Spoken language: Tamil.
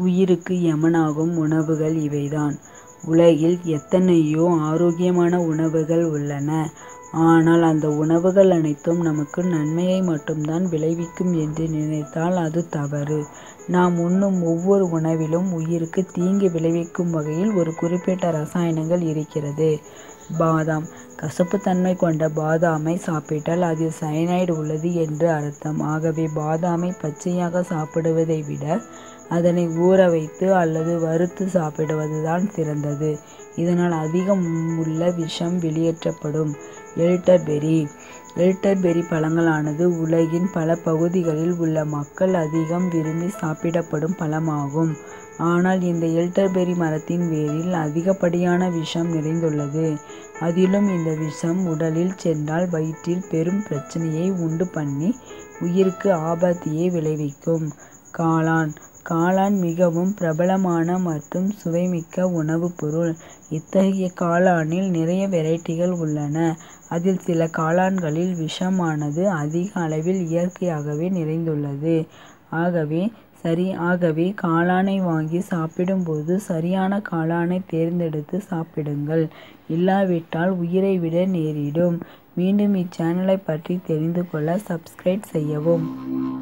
உயிருக்கு யமனாகும் உணவுகள் இவைதான். உலகில் எத்தனையோ ஆரோக்கியமான உணவுகள் உள்ளன. ஆனால் அந்த உணவுகள் அனைத்தும் நமக்கு நன்மையை மட்டும்தான் விளைவிக்கும் என்று நினைத்தால் அது தவறு. நாம் உண்ணும் ஒவ்வொரு உணவிலும் உயிருக்கு தீங்கு விளைவிக்கும் வகையில் ஒரு குறிப்பிட்ட ரசாயனங்கள் இருக்கிறது. பாதாம் கசப்புத்தன்மை கொண்ட பாதாமை சாப்பிட்டால் அதில் சயனைடு உள்ளது என்று அர்த்தம். ஆகவே பாதாமை பச்சையாக சாப்பிடுவதை விட அதனை ஊற வைத்து அல்லது வறுத்து சாப்பிடுவதுதான் சிறந்தது. இதனால் அதிகம் உள்ள விஷம் வெளியேற்றப்படும். எல்டர்பெர்ரி எல்டர்பெர்ரி பழங்களானது உலகின் பல பகுதிகளில் உள்ள மக்கள் அதிகம் விரும்பி சாப்பிடப்படும் பழமாகும். ஆனால் இந்த எல்டர்பெர்ரி மரத்தின் வேரில் அதிகப்படியான விஷம் நிறைந்துள்ளது. அதிலும் இந்த விஷம் உடலில் சென்றால் வயிற்றில் பெரும் பிரச்னையை உண்டு பண்ணி உயிருக்கு ஆபத்தையே விளைவிக்கும். காளான் காளான் மிகவும் பிரபலமான மற்றும் சுவைமிக்க உணவுப் பொருள். இத்தகைய காளானில் நிறைய வெரைட்டிகள் உள்ளன. அதில் சில காளான்களில் விஷமானது அதிக அளவில் இயற்கையாகவே நிறைந்துள்ளது. ஆகவே சரி ஆகவே காளானை வாங்கி சாப்பிடும் போது சரியான காளானை தேர்ந்தெடுத்து சாப்பிடுங்கள். இல்லாவிட்டால் உயிரை விட நேரிடும். மீண்டும் இச்சேனலை பற்றி தெரிந்து கொள்ள சப்ஸ்கிரைப் செய்யவும்.